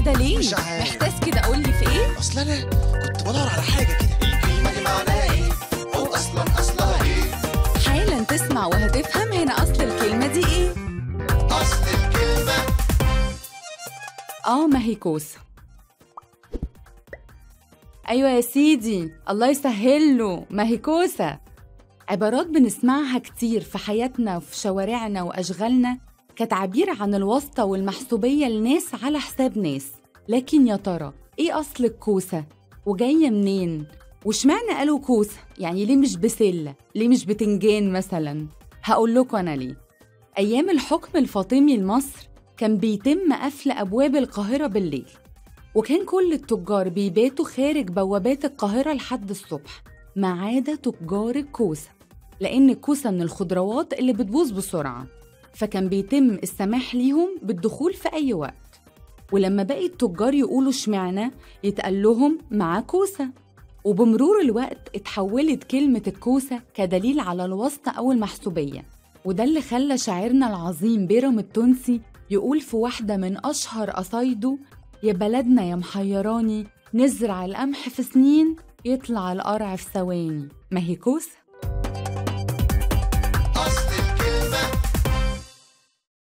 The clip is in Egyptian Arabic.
كده ليه مش عارف. محتاس كده قول لي في ايه اصل انا كنت بدور على حاجه كده الكلمه دي معناها ايه او اصلا اصلها ايه حالا تسمع وهتفهم هنا اصل الكلمه دي ايه اصل الكلمه اه ما هي كوسه ايوه يا سيدي الله يسهل له ما هي كوسه عبارات بنسمعها كتير في حياتنا وفي شوارعنا واشغالنا كتعبير عن الواسطه والمحسوبيه لناس على حساب ناس لكن يا ترى ايه اصل الكوسه وجايه منين واشمعنى قالوا كوسه يعني ليه مش بسله ليه مش بتنجان مثلا هقول لكم انا ليه ايام الحكم الفاطمي لمصر كان بيتم قفل ابواب القاهره بالليل وكان كل التجار بيباتوا خارج بوابات القاهرة لحد الصبح ما عدا تجار الكوسة لأن الكوسة من الخضروات اللي بتبوظ بسرعة فكان بيتم السماح ليهم بالدخول في أي وقت ولما باقي التجار يقولوا اشمعنى يتقال لهم مع كوسة وبمرور الوقت اتحولت كلمة الكوسة كدليل على الواسطة أو المحسوبية وده اللي خلى شاعرنا العظيم بيرم التونسي يقول في واحدة من أشهر قصايده يا بلدنا يا محيراني نزرع القمح في سنين يطلع القرع في ثواني ما هي كوسة